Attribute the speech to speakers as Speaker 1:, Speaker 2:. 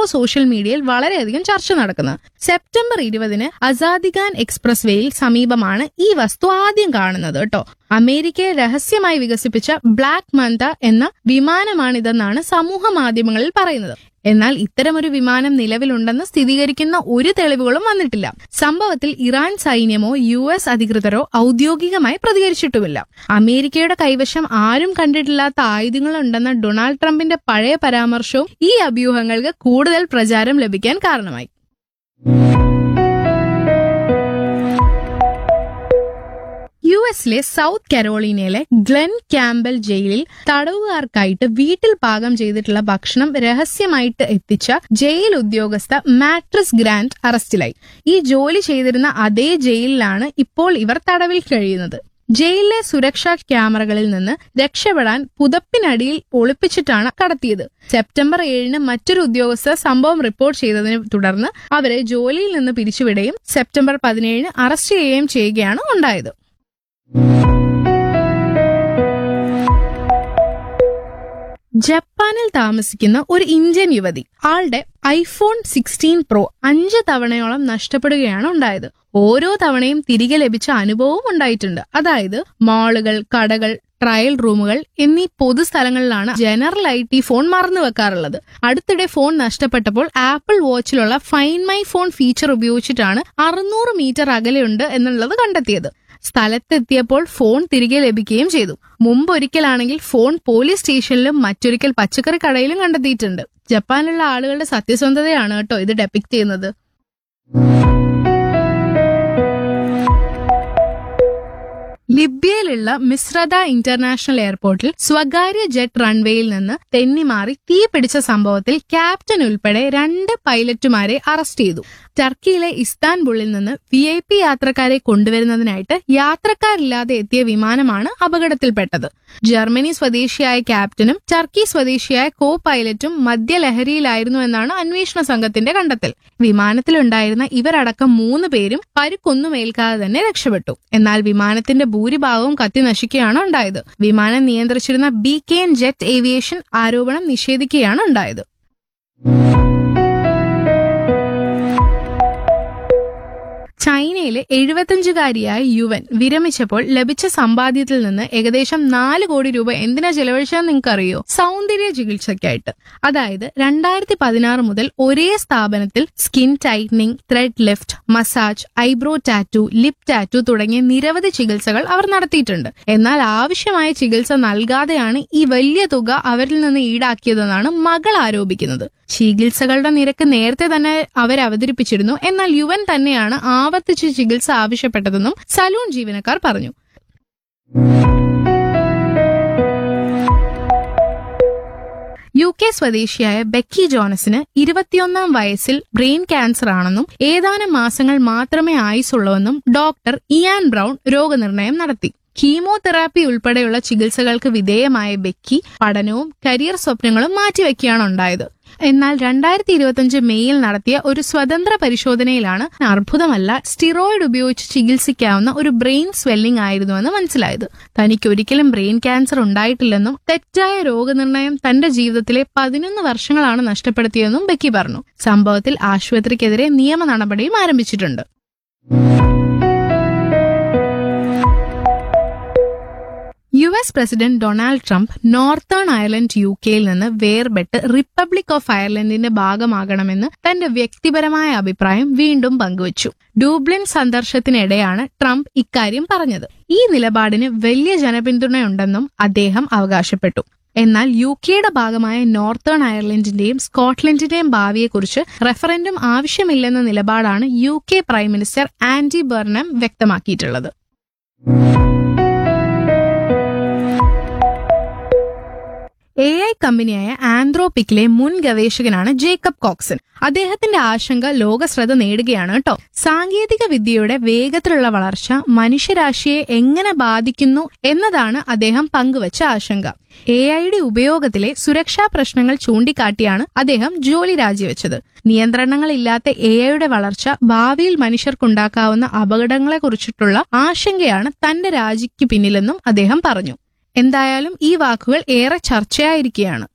Speaker 1: ഇപ്പോൾ സോഷ്യൽ മീഡിയയിൽ വളരെയധികം ചർച്ച നടക്കുന്നത് സെപ്റ്റംബർ ഇരുപതിന് അസാദിഖാൻ എക്സ്പ്രസ് വേയിൽ സമീപമാണ് ഈ വസ്തു ആദ്യം കാണുന്നത് കേട്ടോ അമേരിക്കയെ രഹസ്യമായി വികസിപ്പിച്ച ബ്ലാക്ക് മന്ത എന്ന വിമാനമാണിതെന്നാണ് സമൂഹ മാധ്യമങ്ങളിൽ പറയുന്നത് എന്നാൽ ഇത്തരമൊരു വിമാനം നിലവിലുണ്ടെന്ന് സ്ഥിരീകരിക്കുന്ന ഒരു തെളിവുകളും വന്നിട്ടില്ല സംഭവത്തിൽ ഇറാൻ സൈന്യമോ യു എസ് അധികൃതരോ ഔദ്യോഗികമായി പ്രതികരിച്ചിട്ടുമില്ല അമേരിക്കയുടെ കൈവശം ആരും കണ്ടിട്ടില്ലാത്ത ആയുധങ്ങളുണ്ടെന്ന ഡൊണാൾഡ് ട്രംപിന്റെ പഴയ പരാമർശവും ഈ അഭ്യൂഹങ്ങൾക്ക് കൂടുതൽ പ്രചാരം ലഭിക്കാൻ കാരണമായി യു എസിലെ സൗത്ത് കരോളീനയിലെ ഗ്ലെൻ ക്യാമ്പൽ ജയിലിൽ തടവുകാർക്കായിട്ട് വീട്ടിൽ പാകം ചെയ്തിട്ടുള്ള ഭക്ഷണം രഹസ്യമായിട്ട് എത്തിച്ച ജയിൽ ഉദ്യോഗസ്ഥ മാട്രിസ് ഗ്രാൻഡ് അറസ്റ്റിലായി ഈ ജോലി ചെയ്തിരുന്ന അതേ ജയിലിലാണ് ഇപ്പോൾ ഇവർ തടവിൽ കഴിയുന്നത് ജയിലിലെ സുരക്ഷാ ക്യാമറകളിൽ നിന്ന് രക്ഷപ്പെടാൻ പുതപ്പിനടിയിൽ ഒളിപ്പിച്ചിട്ടാണ് കടത്തിയത് സെപ്റ്റംബർ ഏഴിന് മറ്റൊരു ഉദ്യോഗസ്ഥർ സംഭവം റിപ്പോർട്ട് ചെയ്തതിനെ തുടർന്ന് അവരെ ജോലിയിൽ നിന്ന് പിരിച്ചുവിടുകയും സെപ്റ്റംബർ പതിനേഴിന് അറസ്റ്റ് ചെയ്യുകയും ചെയ്യുകയാണ് ഉണ്ടായത് ജപ്പാനിൽ താമസിക്കുന്ന ഒരു ഇന്ത്യൻ യുവതി ആളുടെ ഐഫോൺ സിക്സ്റ്റീൻ പ്രോ അഞ്ച് തവണയോളം നഷ്ടപ്പെടുകയാണ് ഉണ്ടായത് ഓരോ തവണയും തിരികെ ലഭിച്ച അനുഭവവും ഉണ്ടായിട്ടുണ്ട് അതായത് മാളുകൾ കടകൾ ട്രയൽ റൂമുകൾ എന്നീ പൊതുസ്ഥലങ്ങളിലാണ് ജനറൽ ആയിട്ട് ഈ ഫോൺ മറന്നു വെക്കാറുള്ളത് അടുത്തിടെ ഫോൺ നഷ്ടപ്പെട്ടപ്പോൾ ആപ്പിൾ വാച്ചിലുള്ള ഫൈൻ മൈ ഫോൺ ഫീച്ചർ ഉപയോഗിച്ചിട്ടാണ് അറുന്നൂറ് മീറ്റർ അകലെയുണ്ട് എന്നുള്ളത് കണ്ടെത്തിയത് സ്ഥലത്തെത്തിയപ്പോൾ ഫോൺ തിരികെ ലഭിക്കുകയും ചെയ്തു മുമ്പ് ഒരിക്കലാണെങ്കിൽ ഫോൺ പോലീസ് സ്റ്റേഷനിലും മറ്റൊരിക്കൽ പച്ചക്കറി കടയിലും കണ്ടെത്തിയിട്ടുണ്ട് ജപ്പാനിലുള്ള ആളുകളുടെ സത്യസന്ധതയാണ് കേട്ടോ ഇത് ഡെപ്പിക്ട് ചെയ്യുന്നത് ലിബിയയിലുള്ള മിസ്രദ ഇന്റർനാഷണൽ എയർപോർട്ടിൽ സ്വകാര്യ ജെറ്റ് റൺവേയിൽ നിന്ന് തെന്നിമാറി തീ പിടിച്ച സംഭവത്തിൽ ക്യാപ്റ്റൻ ഉൾപ്പെടെ രണ്ട് പൈലറ്റുമാരെ അറസ്റ്റ് ചെയ്തു ടർക്കിയിലെ ഇസ്താൻബുളിൽ നിന്ന് വി ഐ പി യാത്രക്കാരെ കൊണ്ടുവരുന്നതിനായിട്ട് യാത്രക്കാരില്ലാതെ എത്തിയ വിമാനമാണ് അപകടത്തിൽപ്പെട്ടത് ജർമ്മനി സ്വദേശിയായ ക്യാപ്റ്റനും ടർക്കി സ്വദേശിയായ കോ പൈലറ്റും മദ്യലഹരിയിലായിരുന്നു എന്നാണ് അന്വേഷണ സംഘത്തിന്റെ കണ്ടെത്തൽ വിമാനത്തിലുണ്ടായിരുന്ന ഇവരടക്കം മൂന്ന് പേരും പരുക്കൊന്നും ഏൽക്കാതെ തന്നെ രക്ഷപ്പെട്ടു എന്നാൽ വിമാനത്തിന്റെ ഭൂരിഭാഗവും കത്തി നശിക്കുകയാണ് ഉണ്ടായത് വിമാനം നിയന്ത്രിച്ചിരുന്ന B K N jet aviation ആരോപണം നിഷേധിക്കുകയാണ് ഉണ്ടായത് ചൈനയിലെ എഴുപത്തഞ്ചുകാരിയായ യുവൻ വിരമിച്ചപ്പോൾ ലഭിച്ച സമ്പാദ്യത്തിൽ നിന്ന് ഏകദേശം നാല് കോടി രൂപ എന്തിനാ ചെലവഴിച്ചതെന്ന് നിങ്ങൾക്കറിയോ സൗന്ദര്യ ചികിത്സയ്ക്കായിട്ട് അതായത് രണ്ടായിരത്തി പതിനാറ് മുതൽ ഒരേ സ്ഥാപനത്തിൽ skin tightening thread lift massage eyebrow tattoo lip tattoo തുടങ്ങിയ നിരവധി ചികിത്സകൾ അവർ നടത്തിയിട്ടുണ്ട് എന്നാൽ ആവശ്യമായ ചികിത്സ നൽകാതെയാണ് ഈ വലിയ തുക അവരിൽ നിന്ന് ഈടാക്കിയതെന്നാണ് മകൾ ആരോപിക്കുന്നത് ചികിത്സകളുടെ നിരക്ക് നേരത്തെ തന്നെ അവർ അവതരിപ്പിച്ചിരുന്നു എന്നാൽ യുവൻ തന്നെയാണ് ആവർത്തിച്ച് ചികിത്സ ആവശ്യപ്പെട്ടതെന്നും സലൂൺ ജീവനക്കാർ പറഞ്ഞു യു കെ സ്വദേശിയായ ബെക്കി ജോണസിന് ഇരുപത്തിയൊന്നാം വയസ്സിൽ ബ്രെയിൻ ക്യാൻസർ ആണെന്നും ഏതാനും മാസങ്ങൾ മാത്രമേ ആയുസുള്ളൂവെന്നും ഡോക്ടർ ഇയാൻ ബ്രൗൺ രോഗനിർണയം നടത്തി കീമോതെറാപ്പി ഉൾപ്പെടെയുള്ള ചികിത്സകൾക്ക് വിധേയമായ ബെക്കി പഠനവും കരിയർ സ്വപ്നങ്ങളും മാറ്റിവെക്കുകയാണ് ഉണ്ടായത് എന്നാൽ രണ്ടായിരത്തി ഇരുപത്തിയഞ്ച് മെയ്യിൽ നടത്തിയ ഒരു സ്വതന്ത്ര പരിശോധനയിലാണ് അർബുദമല്ല സ്റ്റിറോയിഡ് ഉപയോഗിച്ച് ചികിത്സിക്കാവുന്ന ഒരു ബ്രെയിൻ സ്വെല്ലിംഗ് ആയിരുന്നുവെന്ന് മനസ്സിലായത് തനിക്ക് ഒരിക്കലും ബ്രെയിൻ ക്യാൻസർ ഉണ്ടായിട്ടില്ലെന്നും തെറ്റായ രോഗനിർണയം തന്റെ ജീവിതത്തിലെ പതിനൊന്ന് വർഷങ്ങളാണ് നഷ്ടപ്പെടുത്തിയതെന്നും ബെക്കി പറഞ്ഞു സംഭവത്തിൽ ആശുപത്രിക്കെതിരെ നിയമ നടപടിയും ആരംഭിച്ചിട്ടുണ്ട് U S president Donald Trump Northern Ireland U കെയിൽ നിന്ന് വേർപെട്ട് റിപ്പബ്ലിക് ഓഫ് അയർലൻഡിന്റെ ഭാഗമാകണമെന്ന് തന്റെ വ്യക്തിപരമായ അഭിപ്രായം വീണ്ടും പങ്കുവച്ചു ഡൂബ്ലിൻ സന്ദർശനത്തിനിടെയാണ് ട്രംപ് ഇക്കാര്യം പറഞ്ഞത് ഈ നിലപാടിന് വലിയ ജനപിന്തുണയുണ്ടെന്നും അദ്ദേഹം അവകാശപ്പെട്ടു എന്നാൽ യു കെയുടെ ഭാഗമായ നോർത്തേൺ അയർലൻഡിന്റെയും സ്കോട്ട്ലൻഡിന്റെയും ഭാവിയെക്കുറിച്ച് റെഫറൻഡം ആവശ്യമില്ലെന്ന നിലപാടാണ് U K prime minister Andy Burnham വ്യക്തമാക്കിയിട്ടുള്ളത് എ ഐ കമ്പനിയായ ആന്ത്രോപിക്കിലെ മുൻ ഗവേഷകനാണ് ജേക്കബ് കോക്സൺ അദ്ദേഹത്തിന്റെ ആശങ്ക ലോകശ്രദ്ധ നേടുകയാണ് കേട്ടോ സാങ്കേതിക വിദ്യയുടെ വേഗത്തിലുള്ള വളർച്ച മനുഷ്യരാശിയെ എങ്ങനെ ബാധിക്കുന്നു എന്നതാണ് അദ്ദേഹം പങ്കുവച്ച ആശങ്ക എ ഐയുടെ ഉപയോഗത്തിലെ സുരക്ഷാ പ്രശ്നങ്ങൾ ചൂണ്ടിക്കാട്ടിയാണ് അദ്ദേഹം ജോലി രാജിവെച്ചത് നിയന്ത്രണങ്ങളില്ലാത്ത എ ഐയുടെ വളർച്ച ഭാവിയിൽ മനുഷ്യർക്കുണ്ടാക്കാവുന്ന അപകടങ്ങളെക്കുറിച്ചിട്ടുള്ള ആശങ്കയാണ് തന്റെ രാജിക്ക് പിന്നിലെന്നും അദ്ദേഹം പറഞ്ഞു എന്തായാലും ഈ വാക്കുകൾ ഏറെ ചർച്ചയായിരിക്കുകയാണ്